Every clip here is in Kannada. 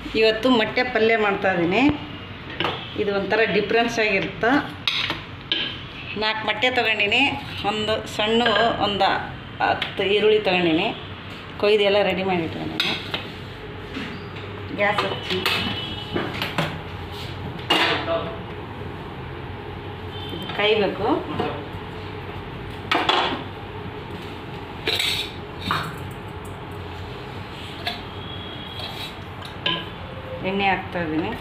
ಇವತ್ತು ಮೊಟ್ಟೆ ಪಲ್ಯ ಮಾಡ್ತಾಯಿದ್ದೀನಿ ಇದು ಒಂಥರ ಡಿಫ್ರೆನ್ಸ್ ಆಗಿರುತ್ತೆ ನಾಲ್ಕು ಮೊಟ್ಟೆ ತೊಗೊಂಡಿನಿ ಒಂದು ಸಣ್ಣ ಒಂದು ಹತ್ತು ಈರುಳ್ಳಿ ತೊಗೊಂಡಿನಿ ಕೊಯ್ದು ಎಲ್ಲ ರೆಡಿ ಮಾಡಿ ಇಟ್ಕೊಂಡಿನಿ ಗ್ಯಾಸ್ ಹಚ್ಚಿ ಇದು ಕಾಯ್ಬೇಕು ಎಣ್ಣೆ ಹಾಕ್ತಾ ಇದ್ದೀನಿ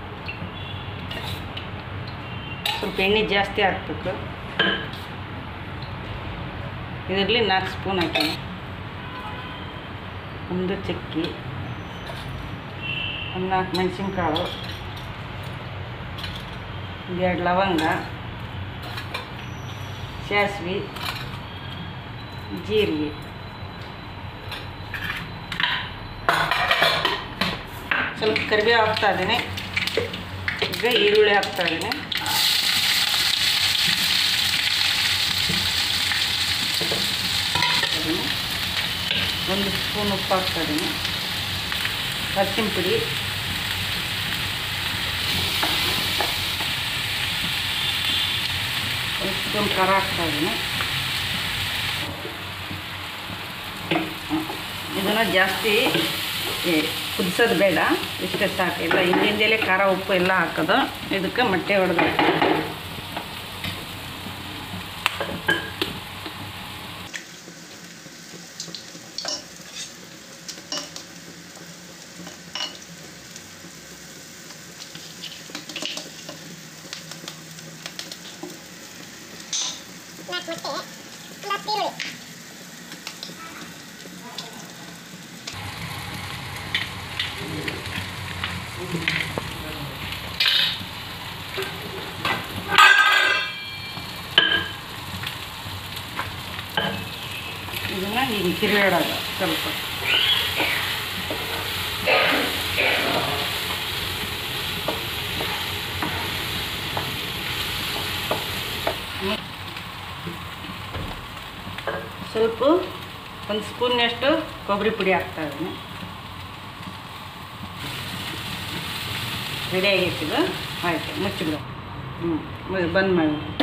ಸ್ವಲ್ಪ ಎಣ್ಣೆ ಜಾಸ್ತಿ ಹಾಕ್ಬೇಕು ಇದರಲ್ಲಿ ನಾಲ್ಕು ಸ್ಪೂನ್ ಹಾಕೀನಿ ಒಂದು ಚಕ್ಕಿ ಒಂದು ನಾಲ್ಕು ಮೆಣಸಿನ್ಕಾಳು ಎರಡು ಲವಂಗ ಸಾಸ್ವೆ ಜೀರಿಗೆ ಸ್ವಲ್ಪ ಕರಿಬೇವು ಹಾಕ್ತಾ ಇದ್ದೀನಿ ಈಗ ಈರುಳ್ಳಿ ಹಾಕ್ತಾ ಇದ್ದೀನಿ ಅದನ್ನು ಒಂದು ಸ್ಪೂನ್ ಉಪ್ಪು ಹಾಕ್ತಾ ಇದ್ದೀನಿ ಅರಿಶಿನ ಪುಡಿ ಒಂದು ಸ್ಪೂನ್ ಖಾರ ಹಾಕ್ತಾ ಇದ್ದೀನಿ ಇದನ್ನು ಜಾಸ್ತಿ ಏ, ಕುದಿಸೋದು ಬೇಡ ಇಷ್ಟೇ ಸಾಕು ಎಲ್ಲ ಹಿಂದಿಂದಲೇ ಖಾರ ಉಪ್ಪು ಎಲ್ಲ ಹಾಕೋದು ಇದಕ್ಕೆ ಮೊಟ್ಟೆ ಹೊಡೆದು ಇದನ್ನು ಹಿಂಗೆ ತಿರುಗಾಡೋದು ಸ್ವಲ್ಪ ಸ್ವಲ್ಪ ಒಂದು ಸ್ಪೂನ್ನಷ್ಟು ಕೊಬ್ಬರಿ ಪುಡಿ ಹಾಕ್ತಾ ಇದ್ದೀನಿ ರೆಡಿ ಆಗೈತಿ ಇದು ಆಯಿತು ಮುಚ್ಚಿಬಿಡು ಹ್ಞೂ ಬಂದ್ ಮಾಡಿ